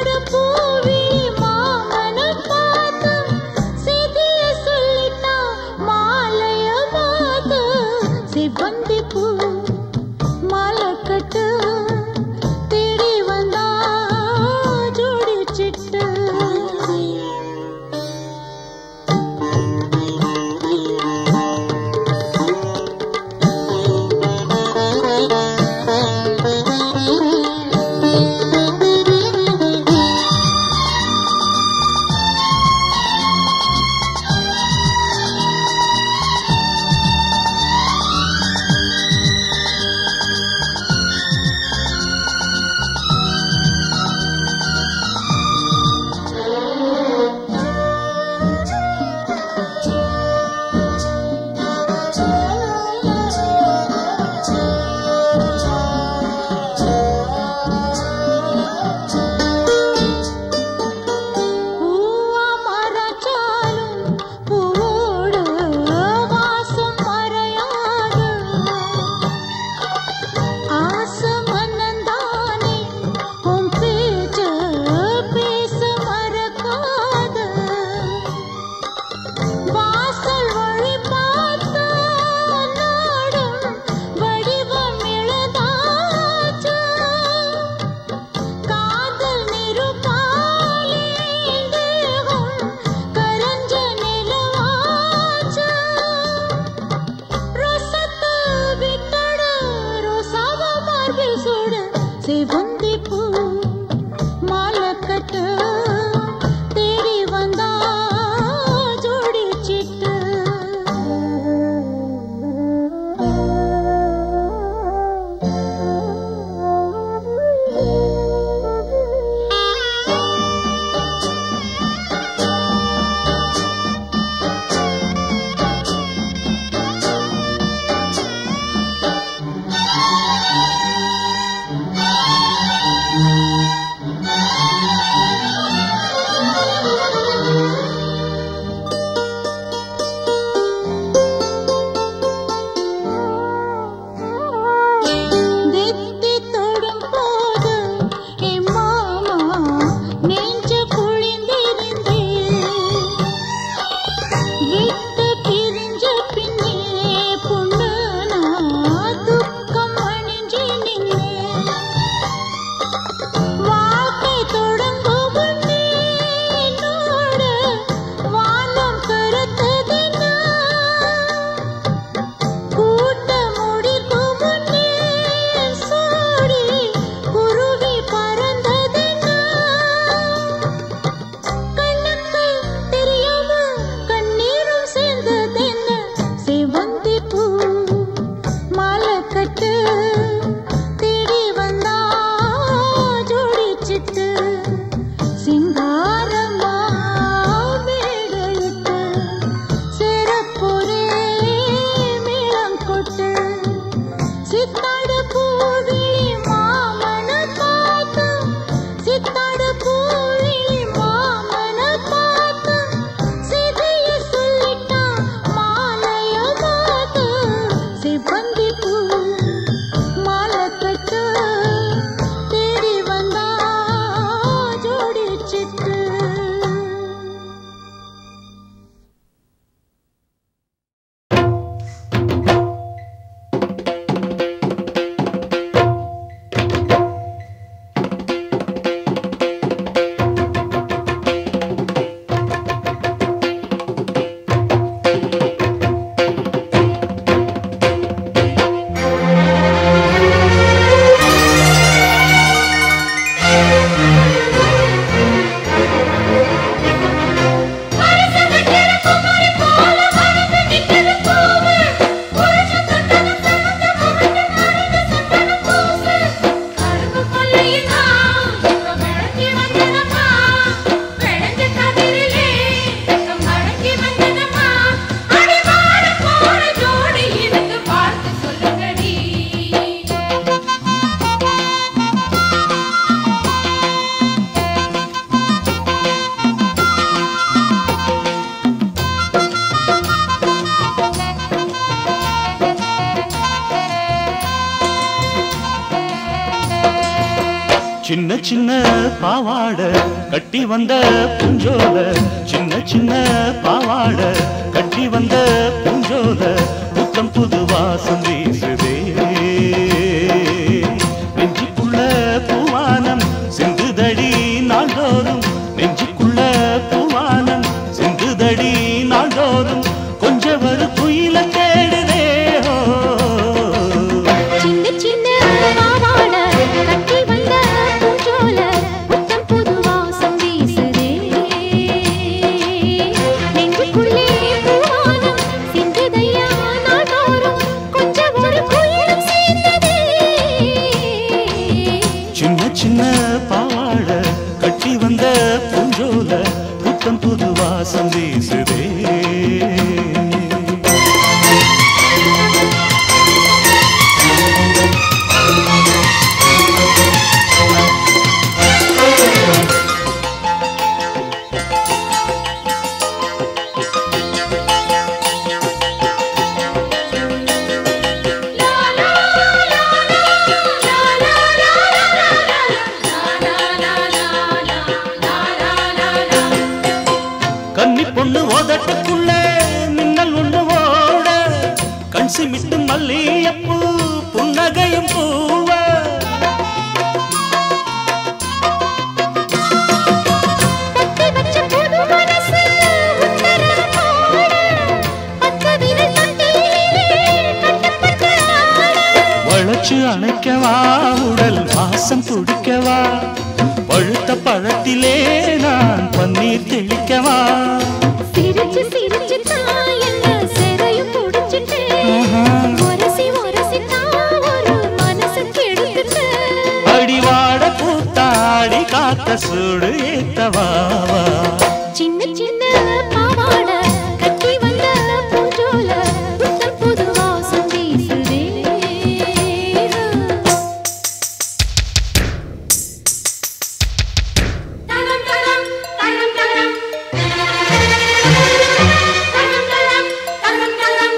பூவி மாமன பார்த்து செய்திய சொல்லிட்டா மாலைய மாத்து சிவந்தி பூ மாலை கட்டு தேடி வந்தா ஜோடி சிட்டு பூவா மரச்சாலும் பூவோடு வாசம் மறையாது ஆசை மன்னந்தானே உன் பேச்சு பேச மறக்காது வாசல் வழி பார்த்த நாடும் வடிவம் எழுதாச்சு காதல் நிருபாலே தேகம் கரஞ்ச நிலவாச்சு ரசத்தை விட்டடு ரோசாவ மார்பில் சூடு சிவந்தி பூ மாலை கட்டு தேடி வந்தா ஜோடி சிட்டு நெத்தி தொடும் போது என் மாமா நெஞ்சு குளிர்ந்திருந்தே விட்டு பிரிஞ்ச பின்னே பொண்ணு நான் துக்கம் அணிஞ்சு நின்னேன் வாழ்க்கை தொடங்கும் முன்னே என்னோட வானம் கருத்ததுன்னா கூட்ட முடிக்கும் முன்னே சோடி குருவி பறந்ததுன்னா கண்ணுக்கு தெரியாம கண்ணீரும் சேர்ந்ததென்ன சிவந்தி பூ மாலை கட்டு தேடி வந்தா ஜோடி சிட்டு சிங்காரமா மேடையிட்டு சிறப்புரே மேளம் கொட்டு சித்தாடு பூவிழி மாமன பார்த்து சித்தாடு பூவிழி மாமன பார்த்து சிதைய சொல்லிட்டா மாலைய மாத்து சிவந்தி பூ மாலை கட்டு தேடி வந்தா ஜோடி சிட்டு சின்ன சின்ன பாவாட கட்டி வந்த பூஞ்சோல சின்ன சின்ன பாவாட கட்டி வந்த பூஞ்சோல புத்தம் புது வாசம் வீசுதே நெஞ்சுக்குள்ள பூவானம் சிந்துதடி நாள்தோறும் நெஞ்சுக்குள்ள பூவானம் சிந்துதடி நாள்தோறும் கொஞ்சம் ஒரு குயில தேடுதே ஓ. சின்ன சின்ன பாவாட கட்டி வந்த பூஞ்சோல புத்தம் புது வாசம் வீசுதே நெஞ்சுக்குள்ளே பூவானம் சிந்துதையா நாள்தோறும் கொஞ்சம் ஒரு குயிலும் சேர்ந்ததே சின்ன சின்ன பாவாட கட்டி வந்த பூஞ்சோல புத்தம் புது வாசம் வீசுதே கன்னி பொண்ணு ஓதட்டுக்குள்ள மின்னல் ஒண்ணு ஓட கண் சிமிட்டு மல்லியப்பூ புன்னகையும் பூவ தட்டி வச்ச புது மனசு உத்தரவு போட பத்து விரல் தட்டிலே கட்டப்பட்டு ஆட வளைச்சு அணைக்கவா உடல் வாசம் துடிக்கவா பழுத்த பழத்திலே நான் பன்னீர் தெளிக்கவா சிரிச்சு சிரிச்சு தான் என்ன சிறையும் புடிச்சிட்டு உரசி உரசி தான் ஒரு மனசு கெடுத்துட்டு அடிவாட பூத்தாடி காத்த சூடு ஏத்தவாவா சின்ன சின்ன பாவாட கட்டி வந்த பூஞ்சோல புத்தம் புது வாசம் வீசுதே தனம் தனம் தனம் தனம் தனம் தனம் தனம் தனம்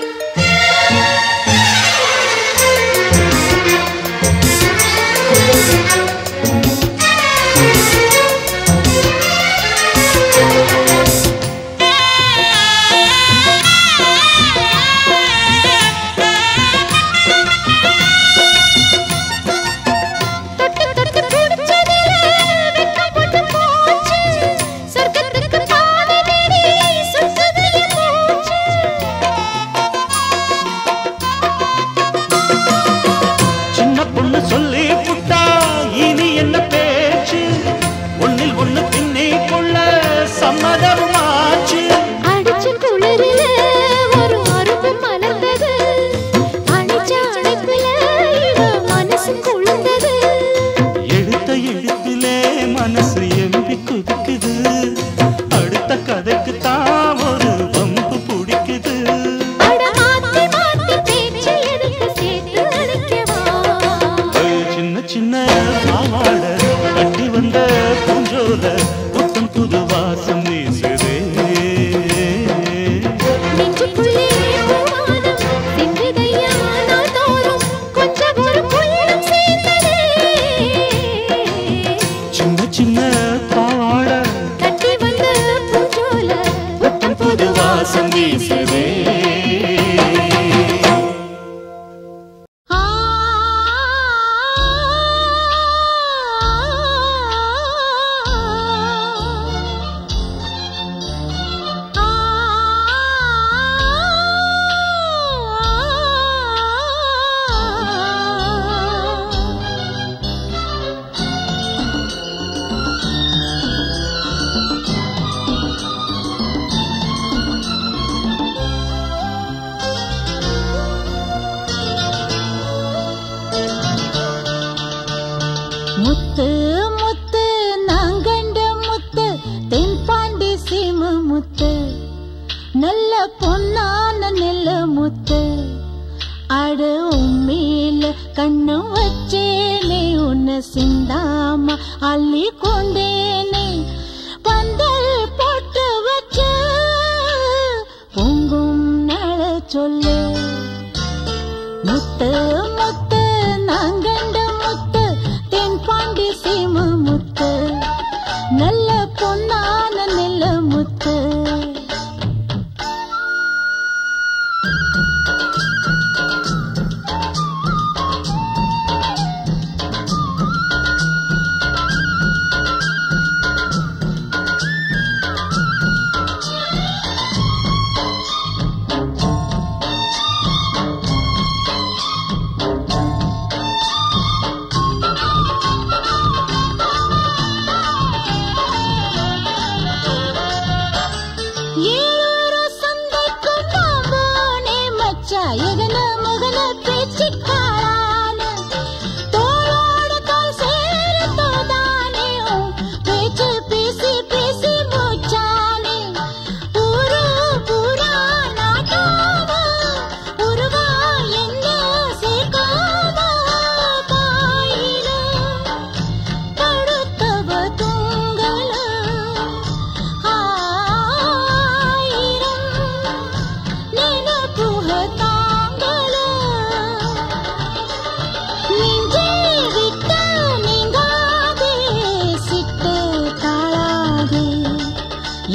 தொட்டு தொட்டு புடிச்சதிலே வெட்கம் போட்டு போச்சு சொர்க்கத்துக்கு பாதை தேடி சுத்துதைய மூச்சு சின்ன பொண்ணு சொல்லி புட்டா இனி என்ன பேச்சு ஒன்னில் ஒண்ணு பின்னி கொள்ள சம்மதமாச்சு அடிச்ச குளிரில ஒரு அரும்பு மலர்ந்தது அணைச்ச அணைப்புல இவ மனசு குளிர்ந்தது எடுத்த எழுத்திலே மனசு எம்பி குதிக்குது அடுத்த கதைக்கு தான் ஒரு வம்பு பிடிக்குது அட மாத்தி மாத்தி பேச்சு எடுத்து சேர்த்து அணைக்கவா சின்ன சின்ன பாவாட கட்டி வந்த பூஞ்சோல புத்தம்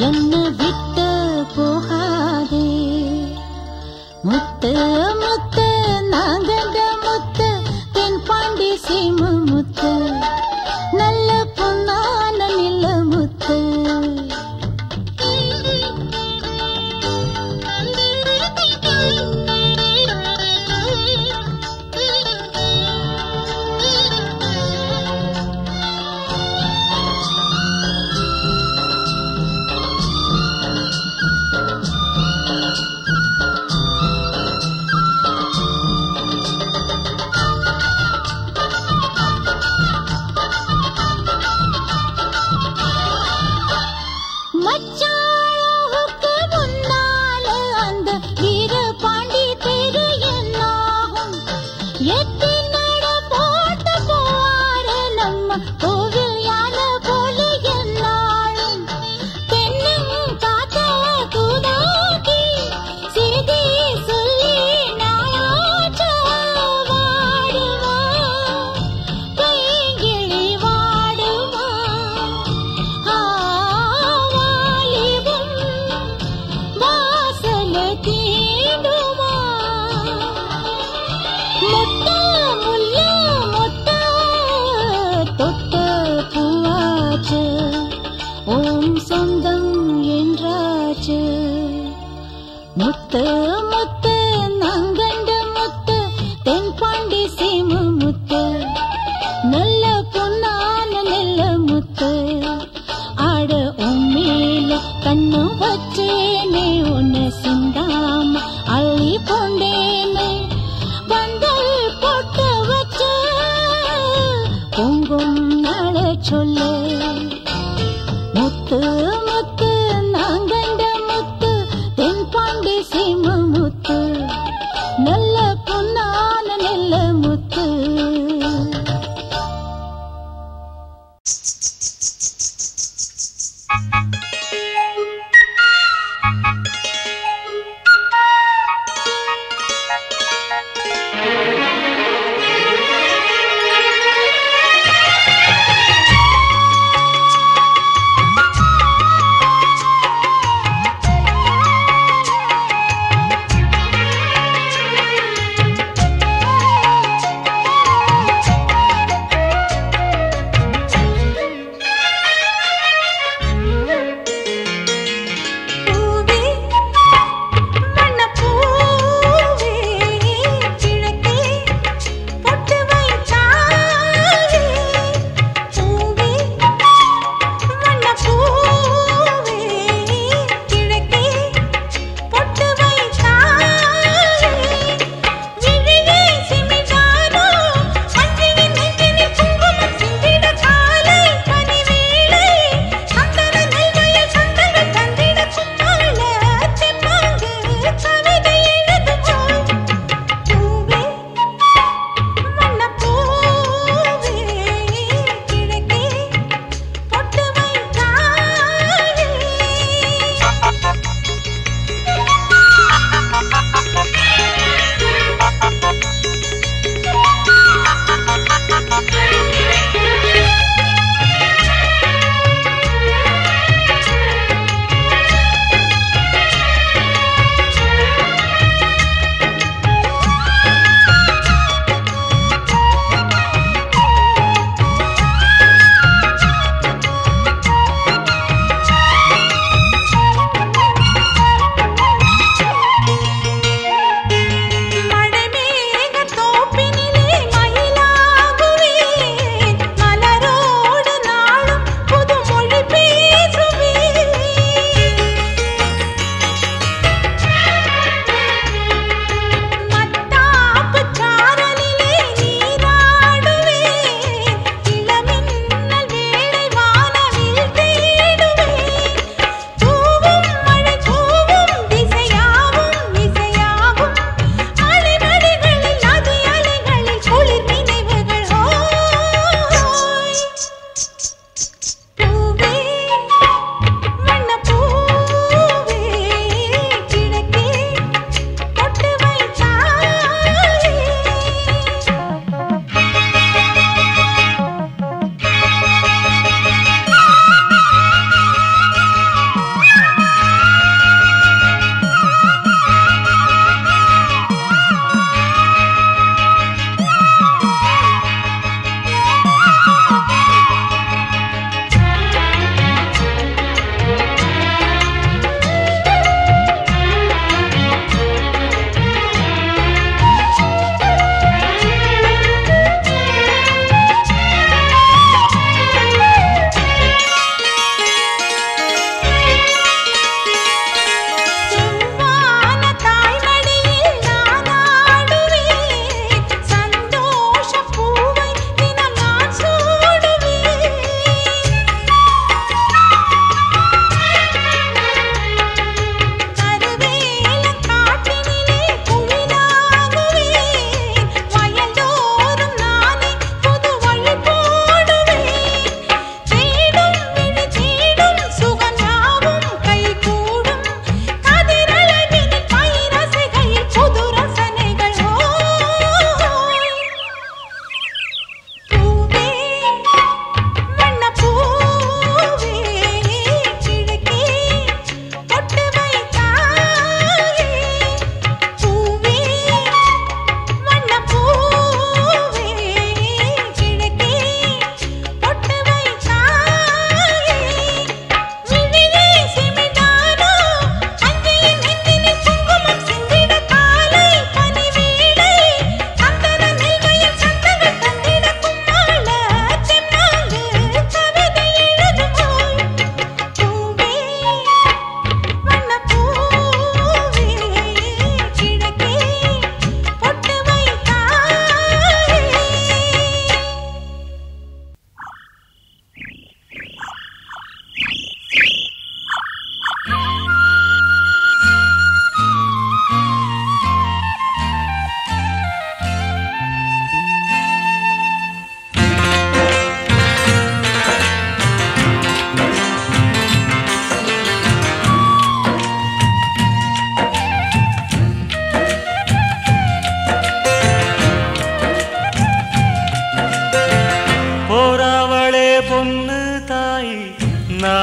என்ன விட்டு போகாதே முத்து முத்து நாங்கண்ட முத்து தென் பாண்டி சீமு முத்து நல்ல பொன்னான நில முத்து மச்சாளுக்கு முன்னால அந்த வீர பாண்டி தெரு என்னாகும் எட்டு நட போட்டு போவாரு நம்ம கோவில் யானை போல என்னாலும் தென்னும் காத்த கூதாக்கி செய்தி சொல்லி நாளாச்ச வாடுவா கைகிளி வாடுவா ஆவாலிபம் வாசல தீண்டுமா மொட்ட முல்ல மொட்ட தொட்ட பூவாச்சு ஓம் சொந்தம் என்றாச்சு முத்து முத்து நங்கண்ட முத்து தென்பாண்டி சீமு முத்து நல்ல பொன்னான நெல்ல முத்து ஆட உம்மேல கண்ணு வச்சேனே உன்னை சிந்தாம அள்ளி கொண்டேனே பந்தல் போட்டு வச்ச பொங்கும் நாள சொல்லு முத்து முத்து நாங்கண்ட முத்து தென்பாண்டி சீம முத்து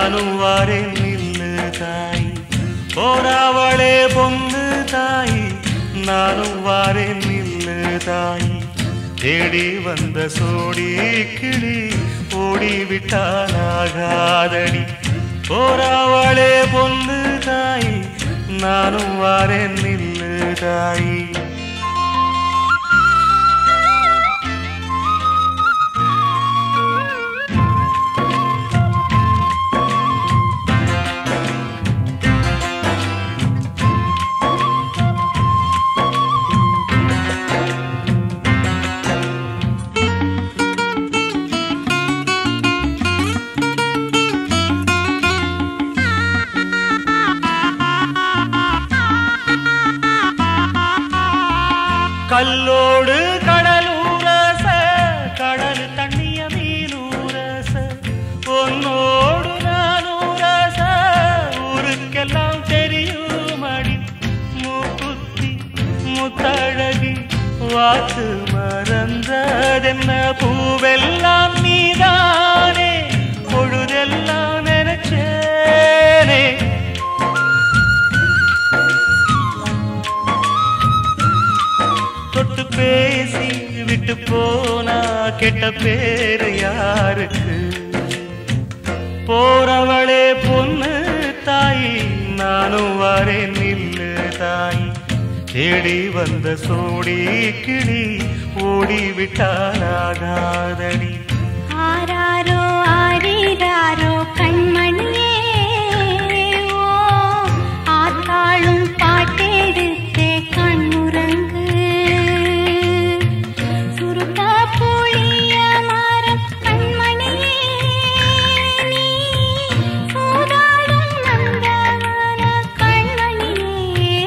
நானும் வாரேன் நில்லு தாய் போராவளே பொண்ணு தாய் நானும் வாரேன் நில்லு தாய் தேடி வந்த சோடி கிளி ஓடிவிட்டானாகாதடி போராவளே பொண்ணு தாய் நானும் வாரேன் நில்லு தாய் கல்லோடு கடலூரச கடல் தண்ணிய மீனூரச பொன்னோடு நானூரச ஊருக்கெல்லாம் தெரியுமடி மூக்குத்தி முத்தழகி வாத்து மறந்ததென்ன பூவெல்லாம் நீதானே பொழுதெல்லாம் நினைச்சேனே தொட்டு பேசி விட்டு போனா கெட்ட பேரு யாருக்கு போறவளே பொண்ணு தாய் நானும் வரேன் நில்லு தாய் தேடி வந்த சோடி கிளி ஓடி விட்டாலாகாதடி ஆராரோ ஆரீராரோ கண்மணியே ஓ ஆத்தாளும் பாட்டெடுத்தே கண்ணுறங்கு சுருட்ட புளிய மரம் கண்மணியே நீ சூதாடும் நந்தவன கண்மணியே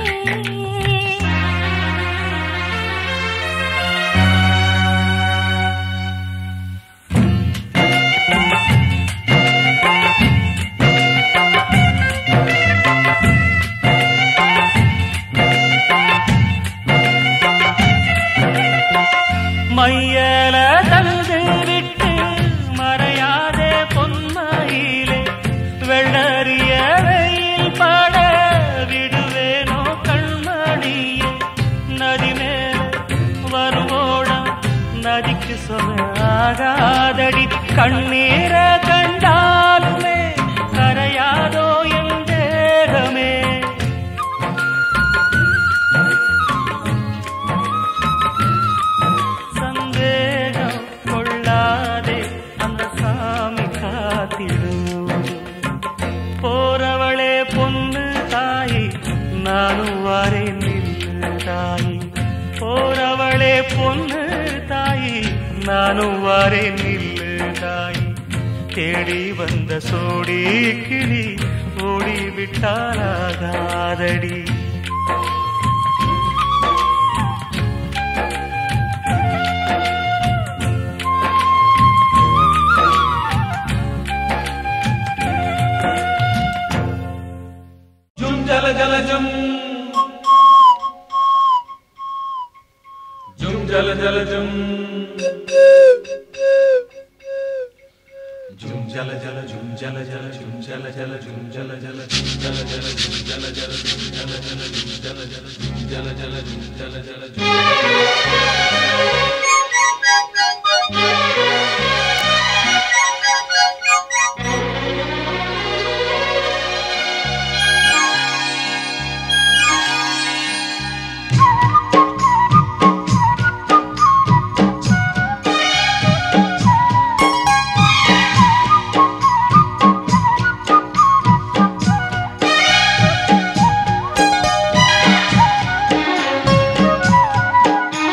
மையல தந்து விட்டு மறையாதே பொன்மையிலே வெள்ளறிய வெயில் பட விடுவேனோ கண்மணியே நதி மேல வருவோடம் நதிக்கு சொல்ல ஆகாதடி கண்ணீர கண்டாலுமே கரையாதோ என் தேகமே சந்தேகம் கொள்ளாதே அந்த சாமி காத்திடும் போறவளே பொண்ணு தாய் நானும் வாரேன் நில்லு தாய் போறவளே பொண்ணு தாய் நானும் வாரேன் நில்லு தாய் தேடி வந்த சோடி கிளி ஓடி விட்டாலாகாதடி జుం జల జల జుం జుం జల జల జుం జుం జల జల జుం జల జల జుం జల జల జుం జల జల జుం జల జల జుం జల జల జుం జల జల జుం జల జల జుం జల జల జుం జల జల జుం ஆ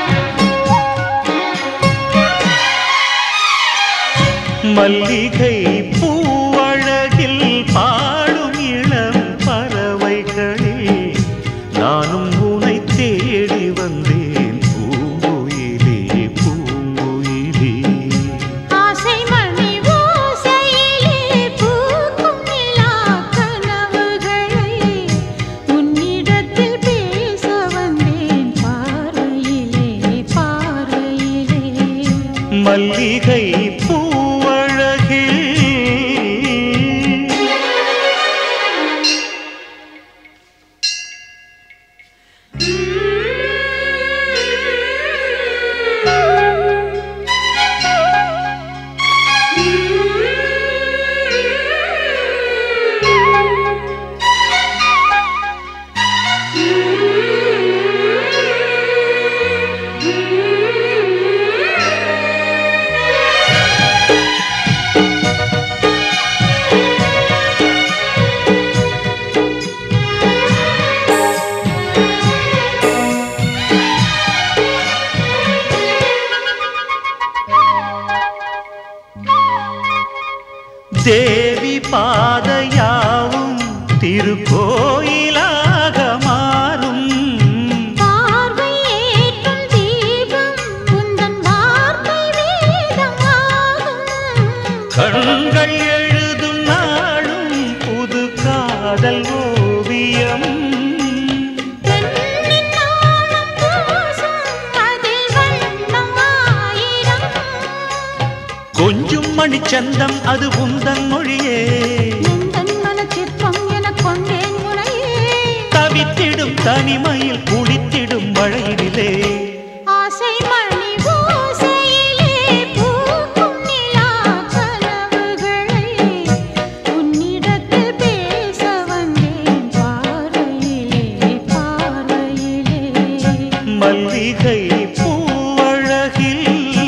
பாதையாவும் திருக்கோயிலாக மாறும் பார்வை ஏற்றும் தீபம் உந்தன் வார்த்தை வேதமாகும் கண்கள் எழுதும் நாளும் புது காதல் ஓவியம் பெண்ணின் நாணம் பூசும் அதில் வண்ணம் ஆயிரம் கொஞ்சும் மணிச்சந்தம் அது உந்தன் மொழியே எந்தன் மனச்சிற்பம் எனக் கொண்டேன் உனையே தவித்திடும் தனிமையில் குளித்திடும் மழையிலே ஆசை மணி ஓசையிலே பூக்கும் நிலா கனவுகளை உன்னிடத்தில் பேச வந்தேன் பார்வையிலே பார்வையிலே மல்லிகை பூவழகில்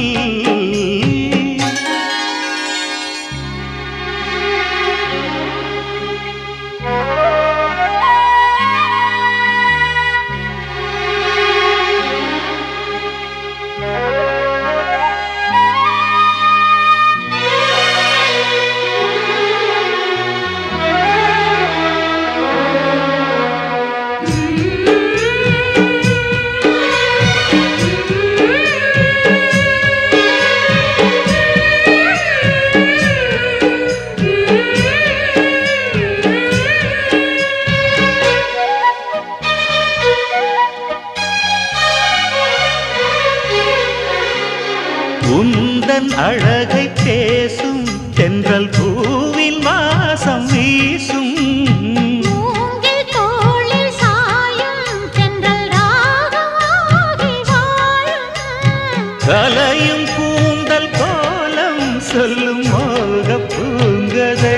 உந்தன் அழகை பேசும் தென்றல் பூவின் வாசம் வீசும் மூங்கில் தோளில் சாயும் தென்றல் ராகமாகி வாழும் கலையும் கூந்தல் கோலம் சொல்லும் மோக பூங்கதை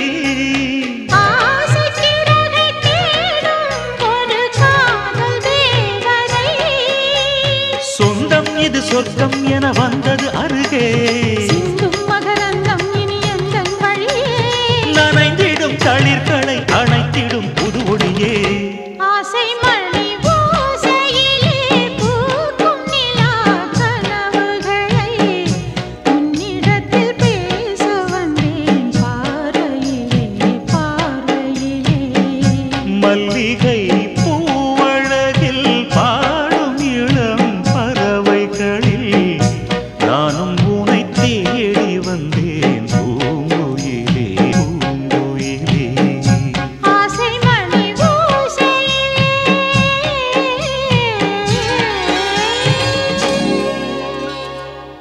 ஆசை சிறகை தேடும் ஒரு காதல் தேவதை சொந்தம் இது சொர்க்கம் என வந்தது அருகே சிந்தும் மகரந்தம் இனி எந்தன் வழியே நனைந்திடும் தளிர்களை அணைத்திடும் புது ஒளியே ஆசை மணி ஓசையிலே பூக்கும் நிலா கனவுகளை உன்னிடத்தில் பேச வந்தேன் பார்வையிலே பார்வையிலே மல்லிகை பூவழகில் பாடும் இளம் பறவைகளில் நானும் உனை தேடி வந்தேன் பூங்குயிலே பூங்குயிலே ஆசை மணி ஓசையிலே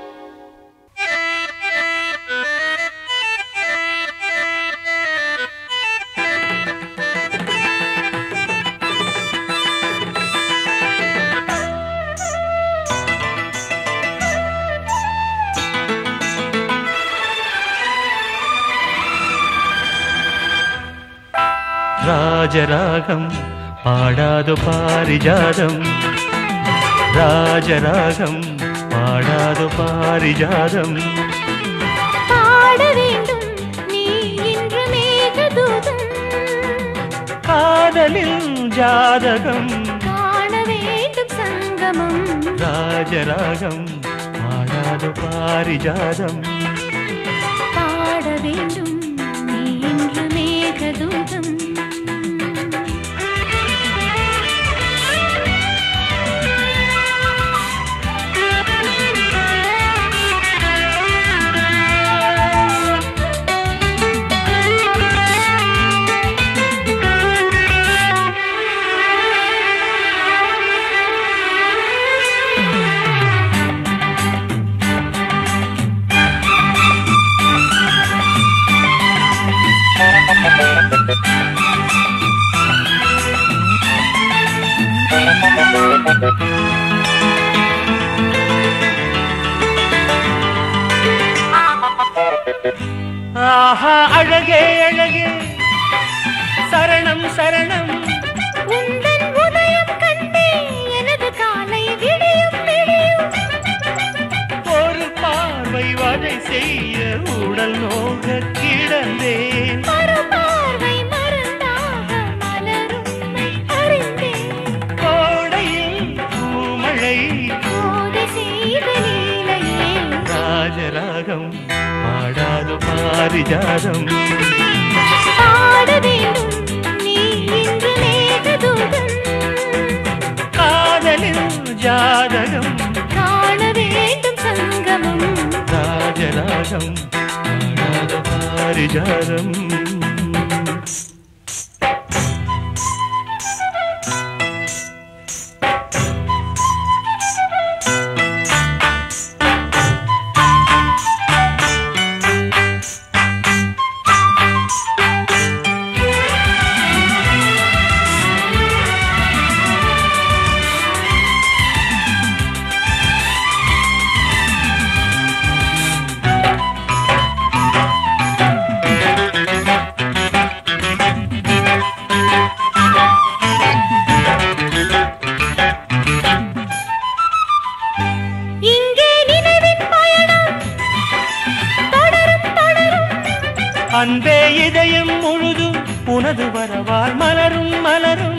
ராஜராகம் பாடாது பாரிஜாதம் ராஜராகம் பாடாது பாரிஜாதம் பாட வேண்டும் நீ இன்று மேகதூதம் காதலில் ஜாதகம் காண வேண்டும் சங்கமம் ராஜராகம் பாடாது பாரிஜாதம் பாட வேண்டும் நீ இன்று மேகதூதம் ஆஹா அழகே அழகே சரணம் சரணம் உந்தன் உதயம் கண்டே எனது காலை விடியும் விடியும் ஒரு பார்வை வதை செய்ய உடல் நோக கிடந்தேன் ஒரு பார்வை மருந்தாக மலரும்மை அறிந்தேன் கோடையில் பூமழை போதை செய்த லீலையே ராஜராகம் பாடாது பாரிஜாதம் சங்கமம் ராஜராகம் பாடாத பாரிஜாதம் இங்கே நினைவின் பயணம் தொடரும் தொடரும் அன்பே இதயம் முழுதும் உனது வரவால் மலரும் மலரும்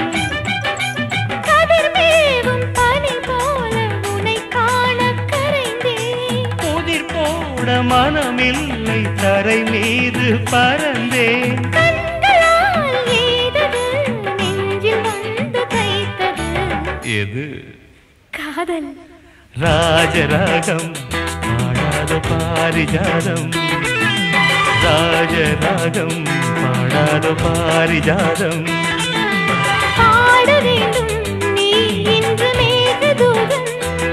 கதிர்மேவும் பனி போல உன்னை காண கரைந்தேன் உதிர் போட மனமில்லை தரை மீது பறந்தேன் கண்களால் எய்தது நெஞ்சில் வந்து தைத்தது எது காதல் ராஜராகம் பாடாத பாரிஜாதம் ராஜராகம் பாடாத பாரிஜாதம் பாட வேண்டும் நீ இன்று மேகதூதன்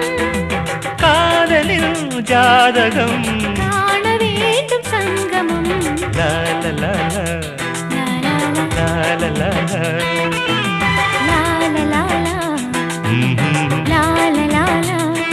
காதலில் ஜாதகம் காண வேண்டும் சங்கமம் லா லா லா லா, லா லா லா, லா லா லா லா லா லா லா, ம்ஹும். லா லா லா லா.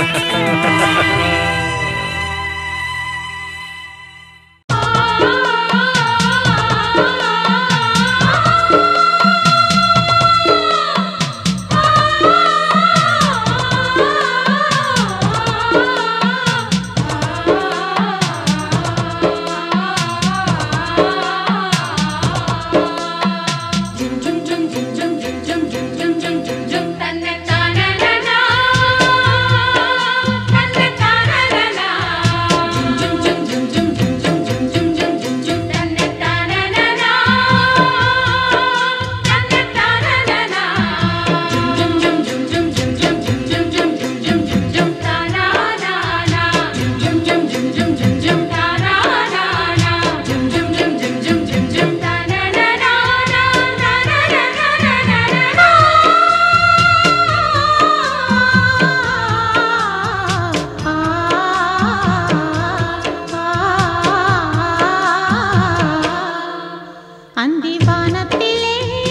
அந்திவானத்திலே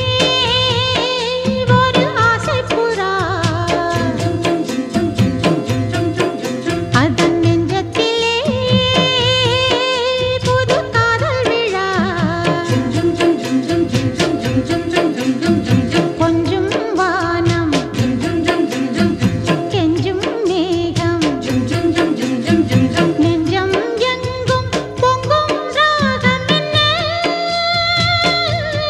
ஒரு ஆசை புறா அதன் நெஞ்சத்திலே புது காதல் விழா கொஞ்சும் வானம் கெஞ்சும் மேகம் நெஞ்சம் எங்கும் பொங்கும் ராகம் என்ன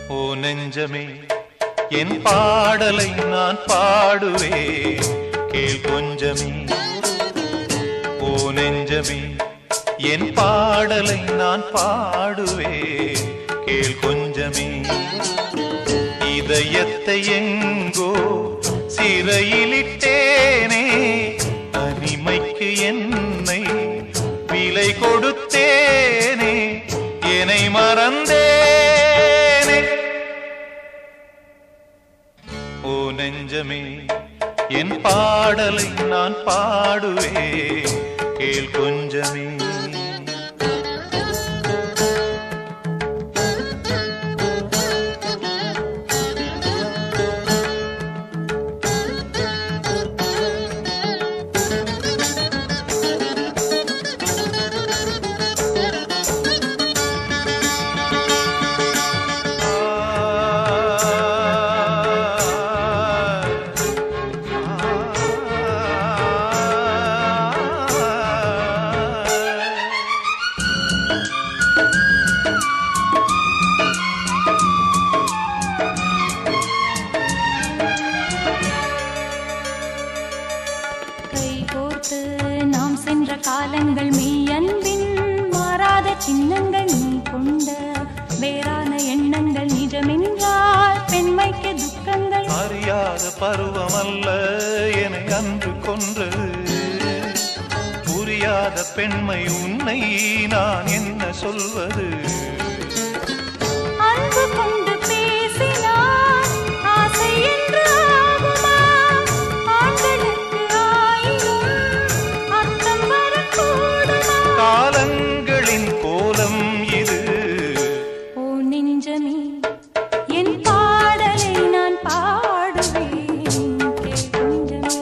ஓ நெஞ்சமே என் பாடலை நான் பாடுவேன் கேள் கொஞ்சமே ஓ நெஞ்சமே என் பாடலை நான் பாடுவேன் கேள் கொஞ்சமே இதயத்தை எங்கோ சிறையிலிட்டேனே தனிமைக்கு என்னை விலை கொடுத்தேனே என்னை மறந்தேனே ஓ நெஞ்சமே என் பாடலை நான் பாடுவேன் கேள் கொஞ்சமே கை கோர்த்து நாம் சென்ற காலங்கள் மெய்யன்பின் மாறாத சின்னங்கள் நீ கொண்ட வேறான எண்ணங்கள் நிஜமென்றால் பெண்மைக்கு துக்கங்கள் அறியாத பருவமல்ல என அன்று கொன்றது புரியாத பெண்மை உன்னை நான் என்ன சொல்வது அன்பு கொண்டு பேசினார் ஆசை என்று ஆகுமா ஆண்களுக்கு ஆயினும் அர்த்தம் வரக்கூடுமா காலங்களின் கோலம் இது ஓ நெஞ்சமே என் பாடலை நான் பாடுவேன் கேள் கொஞ்சமே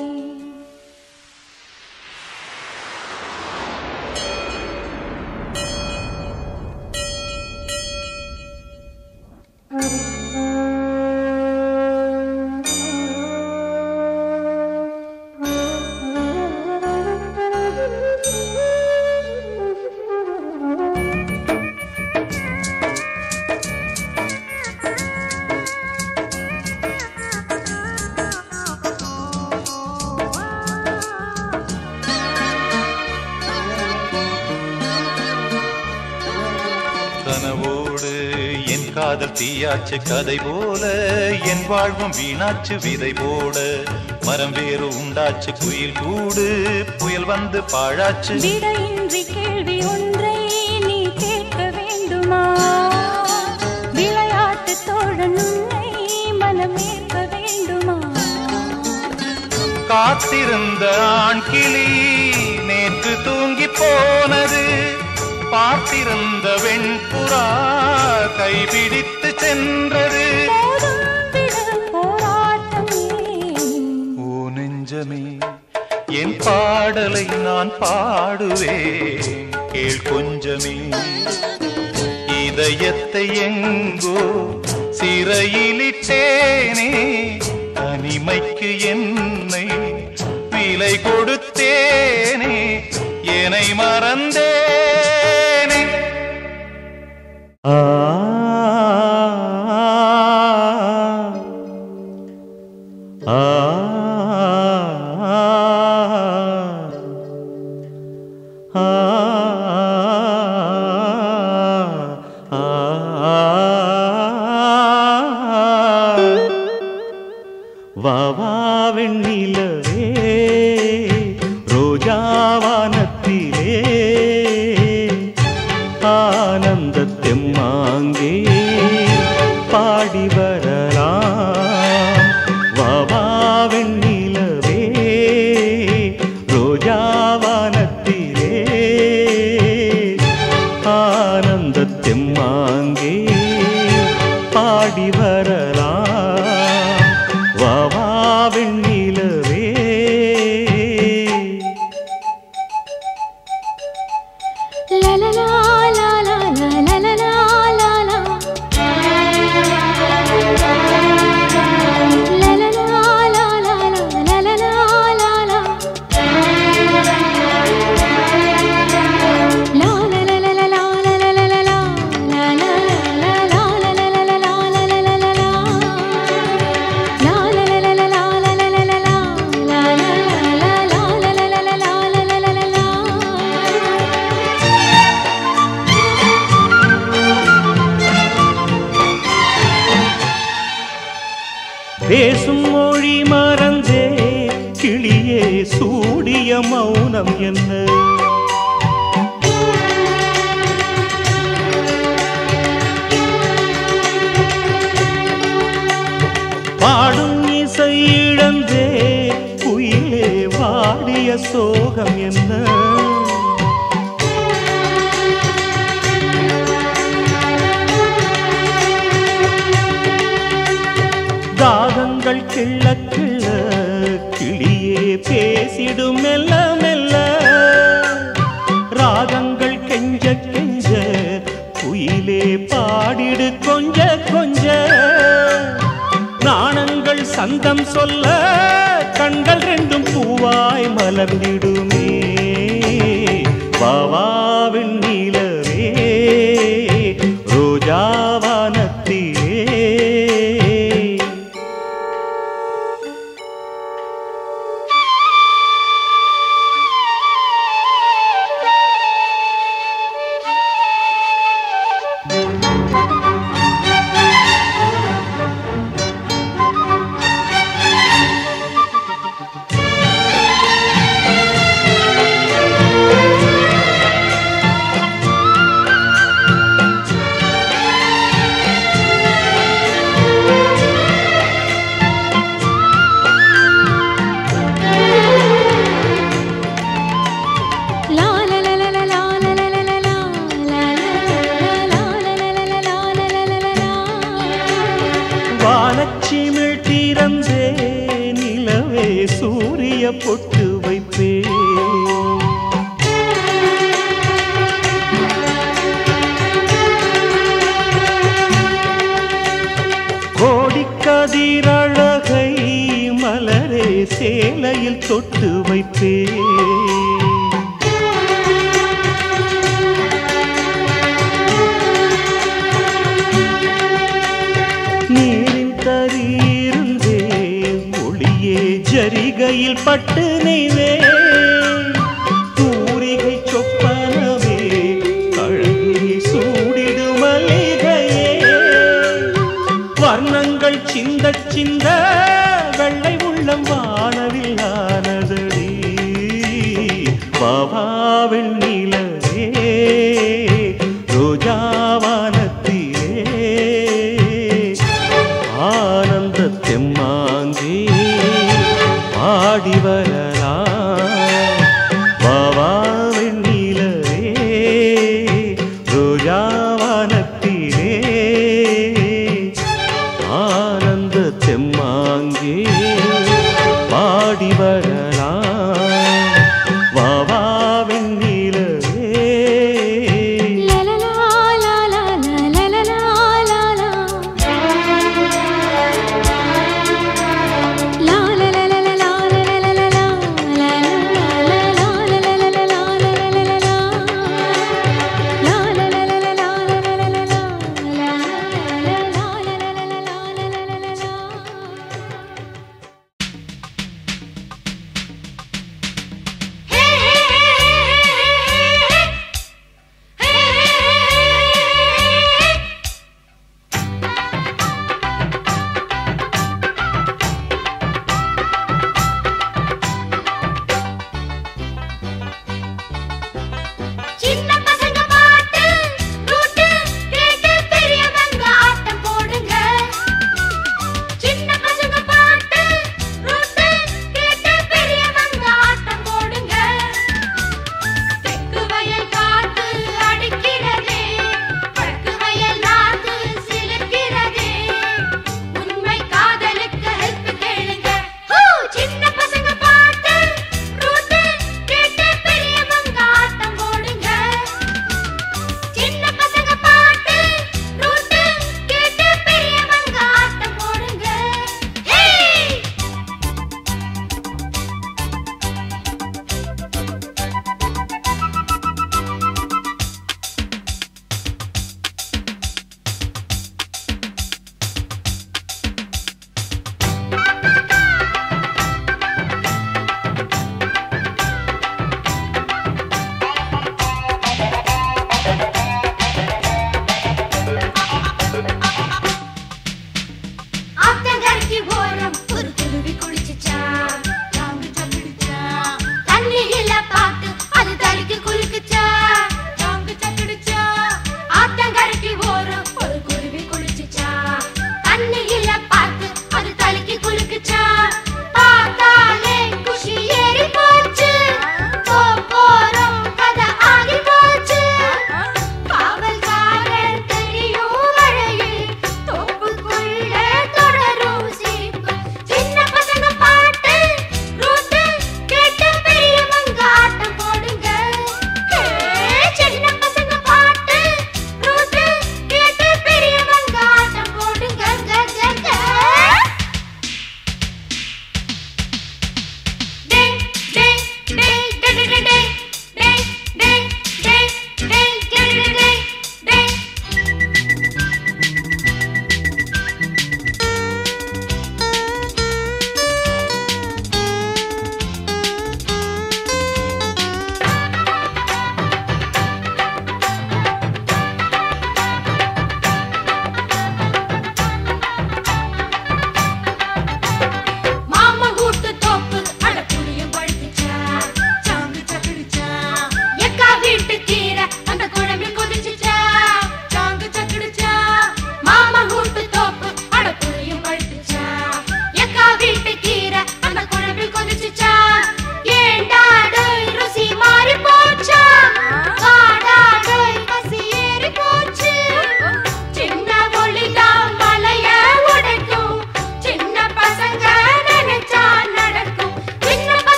கனவோடு என் காதல் தீயாச்சு கதை போல என் வாழ்வும் வீணாச்சு விதை போட மரம் வேறு உண்டாச்சு குயில் கூடு புயல் வந்து பாழாச்சு விடையின்றி கேள்வி ஒன்றை நீ கேட்க வேண்டுமா விளையாட்டு தோழன் உன்னை மனம் ஏற்க வேண்டுமா காத்திருந்த ஆண் கிளி நேற்று தூங்கி போனது பார்த்திருந்த வெண்புறா கைபிடித்து சென்றது போதும் விடு போராட்டமே ஓ நெஞ்சமே என் பாடலை நான் பாடுவேன் கேள் கொஞ்சமே இதயத்தை எங்கோ சிறையிலிட்டேனே தனிமைக்கு என்னை விலை கொடுத்தேனே என்னை மறந்தேனே ஆ ஆ வா வா வெண்ணிலவே ரோஜாவானத்திலே ஆனந்த தெம்மாங்கே பாடி வரலாம் வா வா வெண்ணிலவே ரோஜாவானத்திலே ஆனந்த தெம்மாங்கே பாடி வரலாம் வா வா வெண்ணிலவே La la la la la la la la la la la பேசும் மொழி மறந்தே கிளியே சூடிய மௌனம் என்ன பாடும் இசை இழந்தே குயிலே வாடிய சோகம் என்ன தாகங்கள் கிள்ள கிள்ள கிளியே பேசிடும் மெல்ல மெல்ல ராகங்கள் கெஞ்ச கெஞ்ச குயிலே பாடிடு கொஞ்ச கொஞ்ச நாணங்கள் சந்தம் சொல்ல கண்கள் ரெண்டும் பூவாய் மலர்ந்திடுமே வாவாவின் நீலவே ரோஜாவானத்திலே லா லா லா லா லா லா லா லா லா லா லா லா லா லா லா லா வானச்சிமிழ் திறந்தே நிலவே சூரிய பொட்டு வைப்பே கோடிக்கதிரழகை மலரே சேலையில் தொட்டு வைப்பே நீரின் தரீருந்தே ஒளியே ஜரிகையில் பட்டு நெய்வே தூரிகை சொப்பனவே அழகே சூடிடு மல்லிகையே வர்ணங்கள் சிந்த சிந்த வெள்ளை உள்ளம் வானவில் ஆனதடி பாவாவின் நிலவே ரோஜாவானத்திலே ஆனந்த தெம்மாங்கே பாடி வரலாம் பாவாவின் நிலவே ரோஜாவானத்திலே ஆனந்த தெம்மாங்கே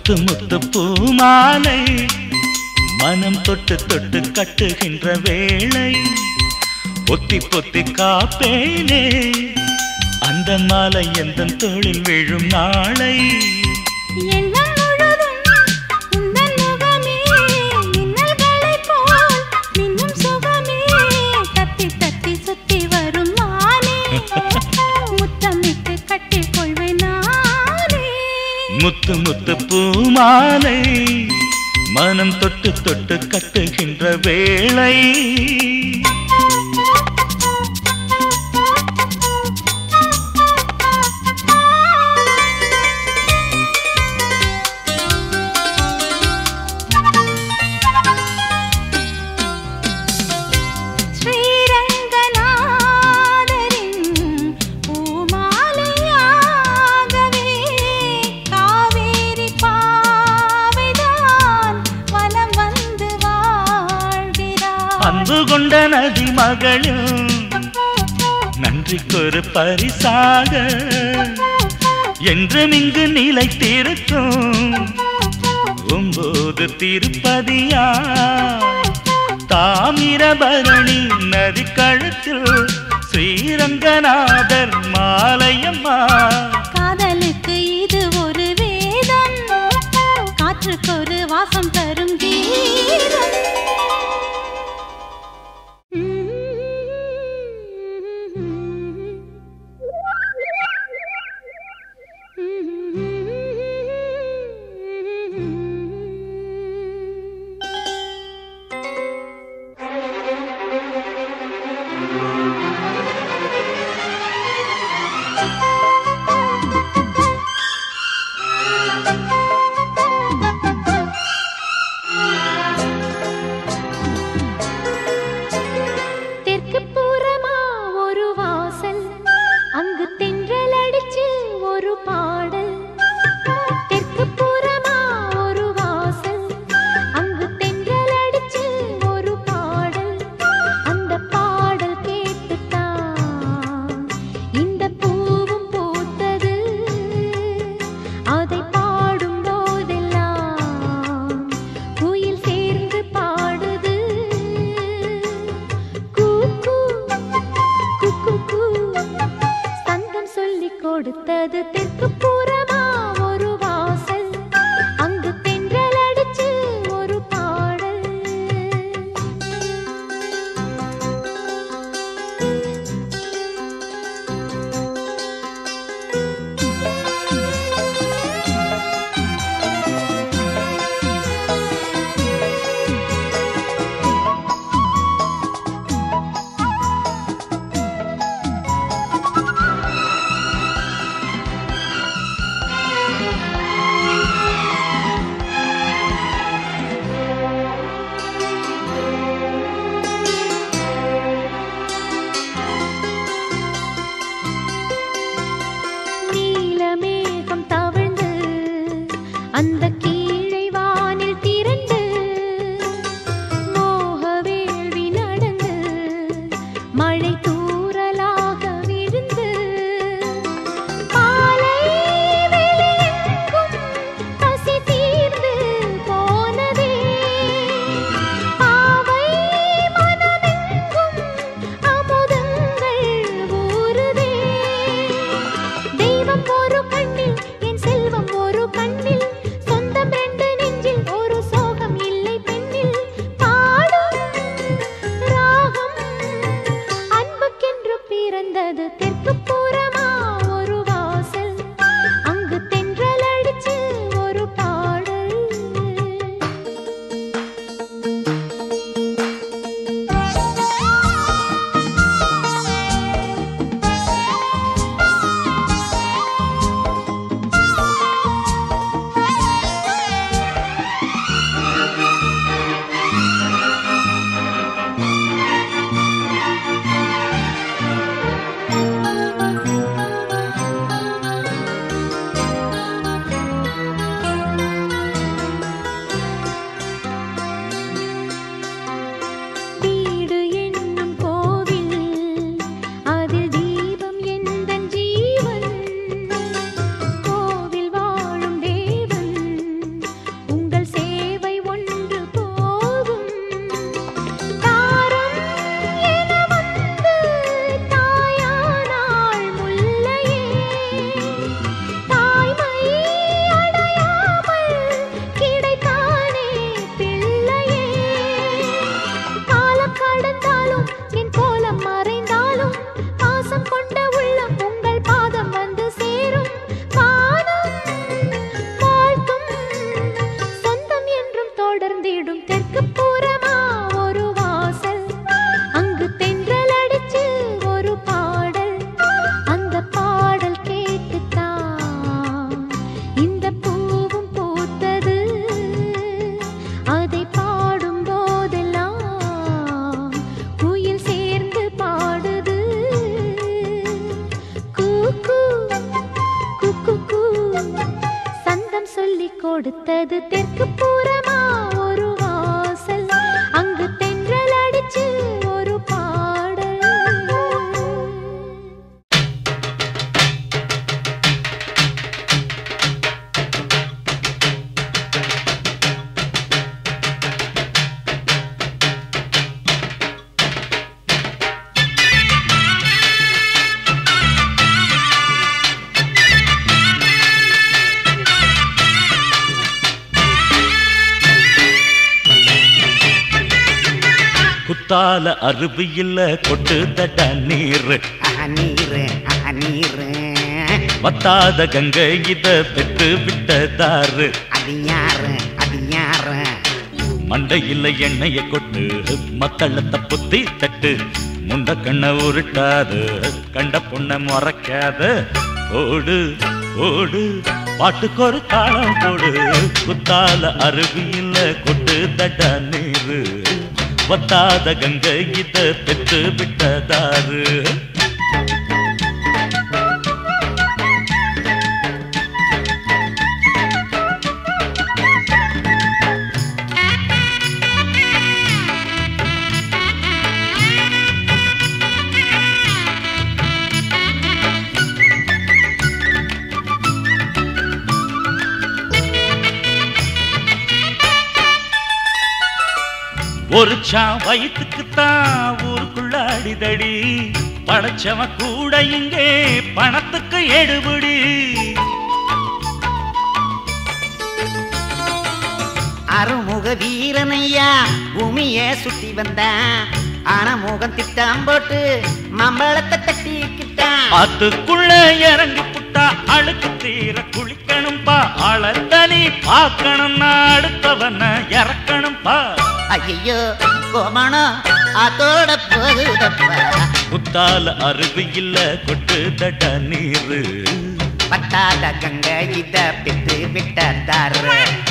முத்து முத்து பூமாலை மனம் தொட்டு தொட்டு கட்டுகின்ற வேளை பொத்தி பொத்தி காப்பேனே அந்த மாலை எந்த தோளில் விழும் நாளை எண்ணம் முழுதும் உந்தன் முகமே மின்னல்களைப் போல் மின்னும் சுகமே தத்தி தத்தி சுத்தி வரும் மானே முத்தமிட்டு கட்டிக் கொள்வேன் நானே முத்து முத்து பூமாலை மனம் தொட்டு தொட்டு கட்டுகின்ற வேளை ஸ்ரீரங்கநாதரின் பூமாலையாகவே காவேரி பாவைதான் வலம் வந்து வாழ்கிறார் அன்பு கொண்ட நதி மகளும் நன்றிக்கொரு பரிசாக என்றும் இங்கு நிலைத்திருக்கும் ஒன்பது திருப்பதியா தாமிரபரணி நதி கழுத்தில் ஸ்ரீரங்கநாதர் மாலையம்மா காதலுக்கு இது ஒரு வேதம் காற்றுக்கு ஒரு வாசம் தரும் கீதம் தெற்கு புறமா ஒரு வாசல் அங்கு தென்றல் அடிச்சு ஒரு பாடல் தெற்கு புறமா ஒரு வாசல் அங்கு தென்றல் அடிச்சு ஒரு பாடல் அந்த பாடல் கேட்டுத்தான் இந்த பூவும் பூத்தது அதை பாடும் போதெல்லாம் குயில் சேர்ந்து பாடுது கூ கூ கூ கூ கூ சந்தம் சொல்லிக் கொடுத்தது தெற்கு புறமா ஒரு வாசல் அங்கு தென்றல் அடிச்சு ஒரு பாடல் நீலமேகம் தவழ்ந்து அந்த கீழை வானில் திரண்டு மோக வேள்வி நடந்து மழை தூறலாக விழுந்து பாலை வெளியெங்கும் பசி தீர்ந்து போனதே பாவை மனமெங்கும் அமுதங்கள் ஊறுதே தெய்வம் ஒரு கண்ணில் என் செல்வம் ஒரு கண்ணில் சொந்தம் ரெண்டு நெஞ்சில் ஒரு சோகம் இல்லை பெண்ணில் பாடும் ராகம் அன்பு வந்தது தெற்கு புறமா ஒரு வாசல் அங்கு தென்றல் அடிச்சு ஒரு பாடல் குத்தால அருவி இல்ல கொட்டு தட்ட நீர் நீரு நீரு வத்தாத கங்கை இத பெற்று விட்டதாரு அது யாரு அது யாரு மண்டையில் எண்ணெய கொட்டு மத்தளத்தை புத்தி தட்டு முண்ட கண்ண உருட்டாது கண்ட பொண்ண முறைக்காத ஓடு ஓடு பாட்டுக்கு ஒரு தாளம் போடு குத்தால அருவியில் கொட்டு தட்ட நீரு வத்தாத கங்கை இத பெற்று விட்டதாரு ஒரு சா வயிற்றுக்குத்தான் ஊருக்குள்ள அடிதடி படைச்சவன் கூட இங்கே பணத்துக்கு எடுபடி அருமுக வீரனையா பூமிய சுத்தி வந்தான் ஆனா முகம் திட்டம் போட்டு மம்பளத்தை தட்டிக்கிட்டான் அதுக்குள்ள இறங்கி புட்டா அழுக்கு தீர குளிக்கணும்பா ஆளத்தனி பார்க்கணும்னா அடுத்தவன இறக்கணும்பா ஐயோ கோமணம் அதோட போகுதப்பா குத்தால அருவியில் கொட்டு தட நீரு பட்டாத கங்க இத பெற்று விட்டதாரு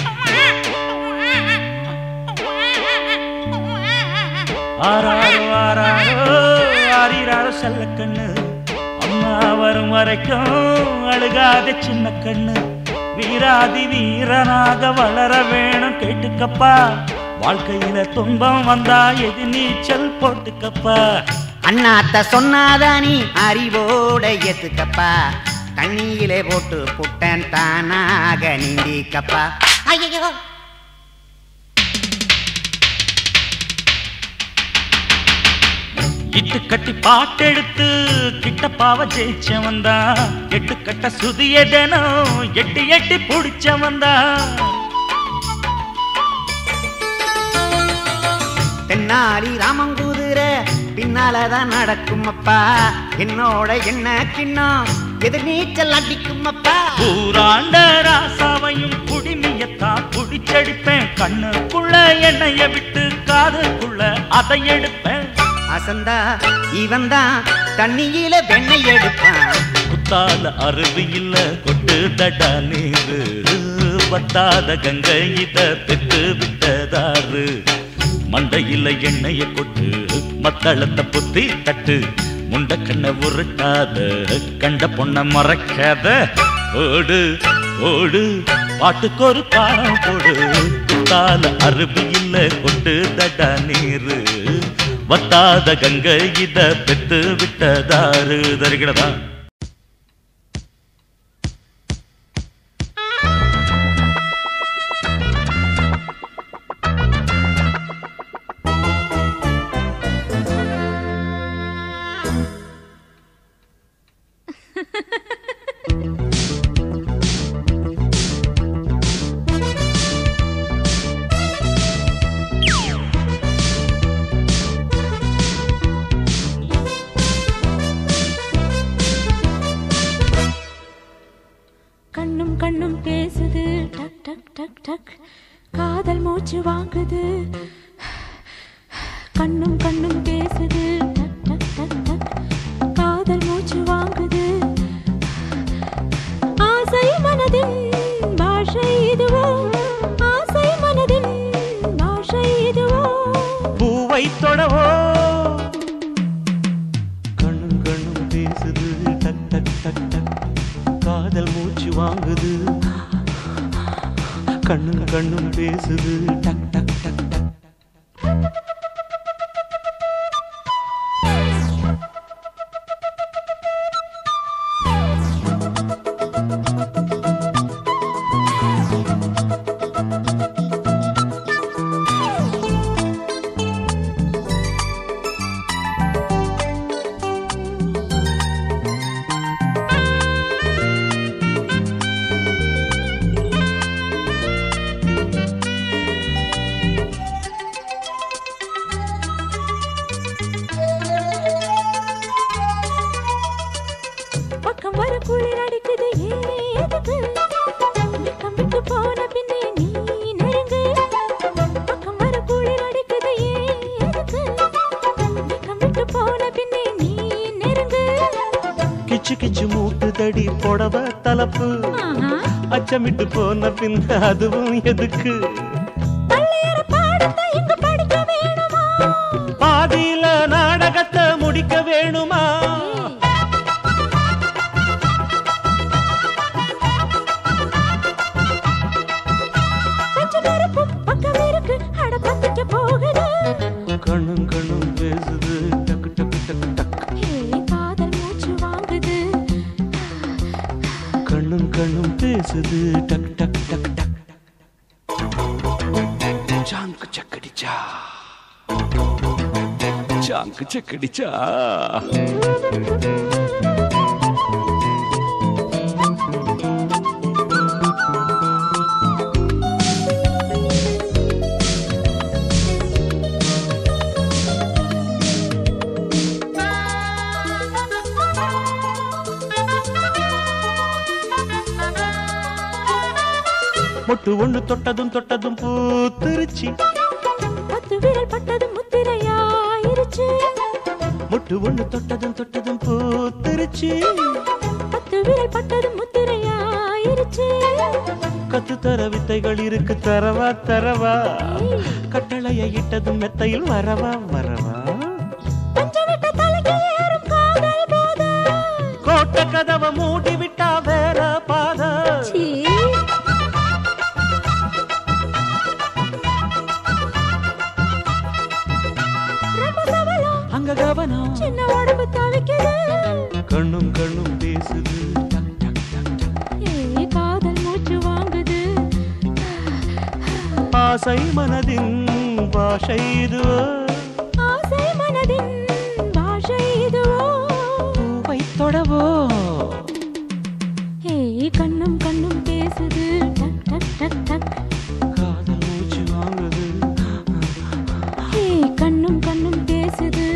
ஆறாரோ ஆறாரோ ஆறிராரோ செல்ல கண்ணு அம்மா வரும் வரைக்கும் அழுகாத சின்ன கண்ணு வீராதி வீரனாக வளர வேணும் கேட்டுக்கப்பா வாழ்க்கையில துன்பம் வந்தா எது நீச்சல் போட்டுக்கப்பா அண்ணாத்த சொன்னாதா நீ அறிவோட ஏத்துக்கப்பா தண்ணியிலே போட்டு புட்டன் தானாக நீந்திக்கப்பா ஐயோ இட்டு கட்டி பாட்டெடுத்து கிட்டப்பாவ ஜெயிச்சவன் தான் எட்டு கட்ட சுதியதனோ எட்டி எட்டி புடிச்சவன் தான் தென்னாலி ராமங்குதிர பின்னாலதான் நடக்கும் அப்பா என்னோட என்ன கிண்ணம் எதிர் நீச்சல் அடிக்கும் அப்பா பூராண்ட ராசாவையும் குடிமையத்தான் குடிச்சடிப்பேன் கண்ணுக்குள்ள எண்ணெய விட்டு காதுக்குள்ள அதை எடுப்பேன் அசந்தா இவன் தான் தண்ணியில வெண்ணெய் எடுப்பான் குத்தால அருவியில் கொட்டு தட நீரு வத்தாத கங்கை இத பெற்று விட்டதாரு மண்டையில எண்ணெய கொட்டு மத்தளத்தை புத்தி தட்டு முண்ட கண்ண உருட்டாத கண்ட பொண்ண மறைக்காத ஓடு ஓடு பாட்டுக்கு ஒரு தாளம் போடு குத்தால அருவியில் கொட்டு தட நீரு வத்தாத கங்கை இத பெத்து விட்டதாரு தருகிறதா கண்ணும் கண்ணும் பேசுது டக் டக் டக் டக் காதல் மூச்சு வாங்குது கண்ணும் கண்ணும் பேசுது டக் டக் டக் டக் காதல் மூச்சு வாங்குது ஆசை மனதின் பாஷை இதுவோ ஆசை மனதின் பாஷை இதுவோ பூவை தொடவோ கண்ணும் கண்ணும் பேசுது டக் டக் டக் டக் காதல் மூச்சு வாங்குது கண்ணும் கண்ணும் பேசுது டக் டக் டக் டக் பக்கம் வர குளிர் அடிக்குது ஏதுக்கு வெக்கம் விட்டு போன பின்னே நீ நெருங்கு பக்கம் வர குளிர் அடிக்குது ஏதுக்கு வெக்கம் விட்டு போன பின்னே நீ நெருங்கு கிச்சு கிச்சு மூட்டு தடி புடவ தலப்பு ஆஹா அச்சமிட்டு போன பின் அதுவும் எதுக்கு பள்ளியற பாடத்தை இங்கு படிக்க வேணுமா பாதியில நாடகத்தை முடிக்க வேணுமா கொஞ்சம் நெருப்பும் பக்கம் இருக்கு அட பத்திக்க போகுது கண்ணும் கண்ணும் பேசுது டக்கு டக்கு டக்கு டக் ஹே காதல் மூச்சு வாங்குது கண்ணும் கண்ணும் பேசுது டக் டக் டக் டக் சாங்கு சக்கடிச்சா சாங்கு சக்கடிச்சா மொட்டு ஒண்ணு தொட்டதும் தொட்டதும் பூத்திருச்சி பத்து விரல் பட்டது முத்திரையாயிருச்சு மொட்டு ஒண்ணு தொட்டதும் தொட்டதும் பூத்திருச்சி பத்து விரல் பட்டது முத்திரையாயிருச்சு கத்து தர வித்தைகள் இருக்கு தரவா தரவா கட்டளைய இட்டதும் மெத்தையில் வரவா வரவா பஞ்சமிட்ட தலைக்கு ஏறும் காதல் போத கோட்ட கதவை மூடி விட்டா வேற பாத ரொம்ப சபலம் அங்க கவனம் சின்ன உடம்பு தவிக்குது கண்ணும் கண்ணும் பேசுது டக், டக், டக், டக். ஏய் காதல் மூச்சு வாங்குது ஆசை மனதின் பாஷை இதுவோ ஆசை மனதின் பாஷை இதுவோ பூவை தொடவோ ஏய் கண்ணும் கண்ணும் பேசுது டக் டக் டக் டக் காதல் மூச்சு வாங்குது ஏய் கண்ணும் கண்ணும் பேசுது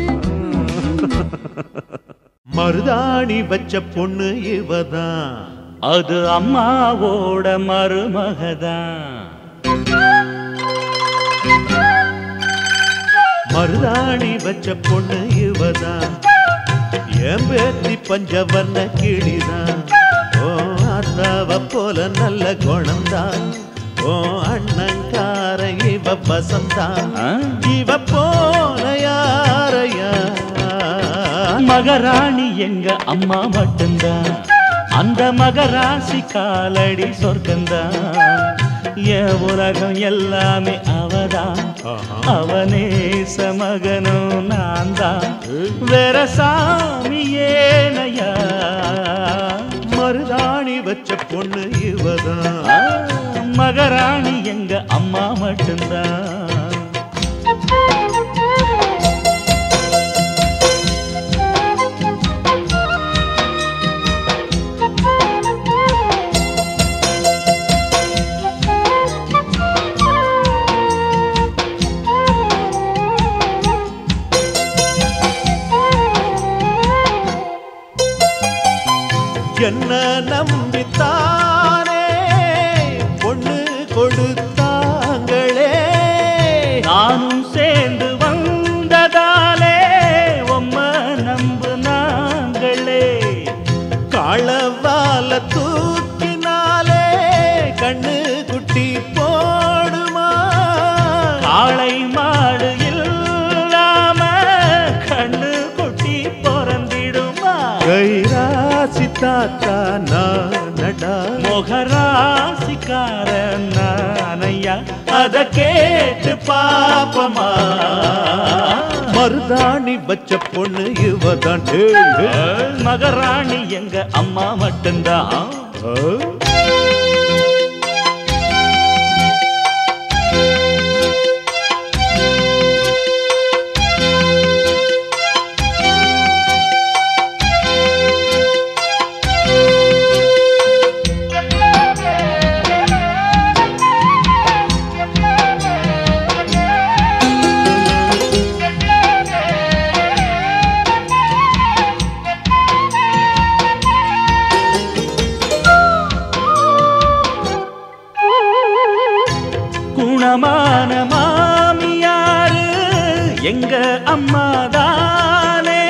மருதாணி வச்ச பொண்ணு இவதான் அது அம்மாவோட மருமகதான் மருதாணி வச்ச பொண்ணு இவதான் என் பேத்தி பஞ்சவர்ண கிளிதான் ஓ அத்தாவ போல நல்ல குணம்தான் ஓ அண்ணங்கார இவ வசந்தான் ஆ? இவ போல யாரையா மகராணி எங்க அம்மா மட்டும்தான் அந்த மகராசி காலடி சொர்க்கந்தான் என் உலகம் எல்லாமே அவதான் அவனே சமகனும் நான் தான் வேற சாமி ஏனையா மருதாணி வச்ச பொண்ணு இவதான் ஆ, மகராணி எங்க அம்மா மட்டும்தான் என்ன நம்பித்தானே பொண்ணு கொடுத்தாங்களே நானும் சேர்ந்து வந்ததாலே உம்ம நம்பு நாங்களே களவால தூக்கினாலே கண்ணு குட்டி போடுமா காளை மாடு இல்லாம கண்ணு குட்டி பிறந்திடுமா கைராசி தாத்தா நான் தானடா முகராசிக்கார நானையா அத கேட்டு பாப்பமா மருதாணி வச்ச பொண்ணு இவதான் டேய், டேய். மகராணி எங்க அம்மா மட்டும்தான் ஆ? குணமான மாமியாரு எங்க அம்மா தானே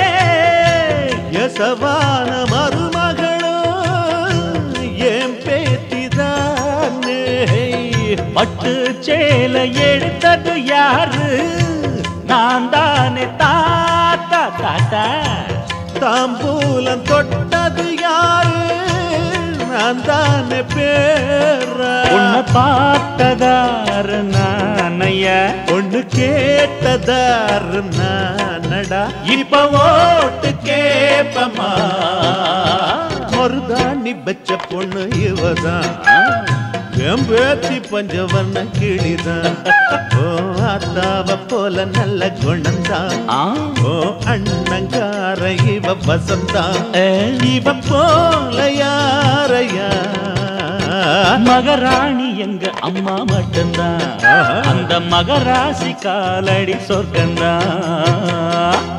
எசவான மருமகளும் என் பேத்திதானே பட்டு சேலை எடுத்தது யாரு நான் தானே தாத்தா தாத்தா தாம்பூலம் தொட்டது யாரு நான் தானே பேர உன்னை பார்த்ததாரு நானையா பொண்ணு கேட்டதாரு நானடா இப்ப ஓட்டு கேப்பமா மருதாணி வச்ச பொண்ணு இவதான் என் பேத்தி பஞ்சவர்ண கிளிதான் ஓ அத்தாவ போல நல்ல குணந்தான் ஆ, ஓ அண்ணங்கார இவ வசந்தா ஏ, இவ போல யாரையா மகராணி எங்க அம்மா மட்டும்தான் ஆஹா. அந்த மகராசி காலடி சொர்க்கந்தான்